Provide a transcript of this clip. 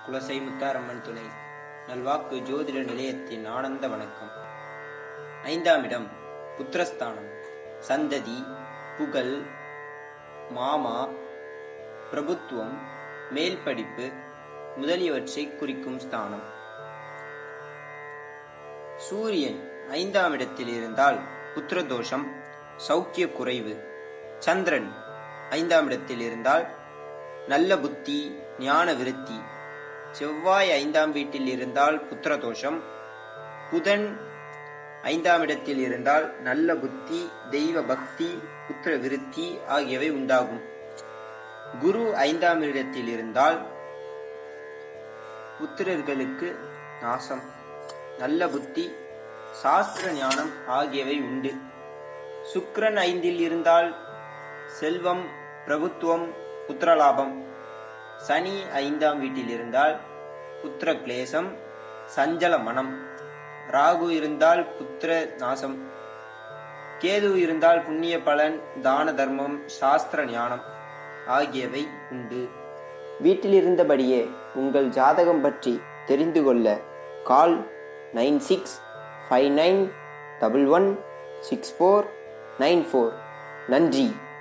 குலசை முத்தாரம்மன் துணை நல்வாக்கு ஜோதிட நிலையத்தின் ஆனந்த வணக்கம் ஐந்தாம் இடம் புத்திரஸ்தானம் சந்ததி புகழ் மாமா பிரபுத்துவம் மேல் படிப்பு முதலியவற்றை குறிக்கும் ஸ்தானம் சூரியன் ஐந்தாம் இடத்தில் இருந்தால் புத்திரதோஷம் சௌக்கிய குறைவு சந்திரன் ஐந்தாம் இடத்தில் இருந்தால் நல்ல புத்தி ஞான விருத்தி செவ்வாய் ஐந்தாம் வீட்டில் இருந்தால் புத்திரதோஷம் புதன் ஐந்தாம் இடத்தில் இருந்தால் நல்ல புத்தி தெய்வ பக்தி புத்திர விருத்தி ஆகியவை உண்டாகும் குரு ஐந்தாம் இடத்தில் இருந்தால் புத்திரர்களுக்கு நாசம் நல்ல புத்தி சாஸ்திர ஞானம் ஆகியவை உண்டு சுக்கிரன் ஐந்தில் இருந்தால் செல்வம் பிரபுத்துவம் புத்திரலாபம் சனி ஐந்தாம் வீட்டில் இருந்தால் புத்திர கிளேசம் சஞ்சல மனம் ராகு இருந்தால் புத்திர நாசம் கேது இருந்தால் புண்ணிய பலன் தான தர்மம் சாஸ்திர ஞானம் ஆகியவை உண்டு வீட்டில் இருந்தபடியே உங்கள் ஜாதகம் பற்றி தெரிந்து கொள்ள call nine six five nine double one six four nine four நன்றி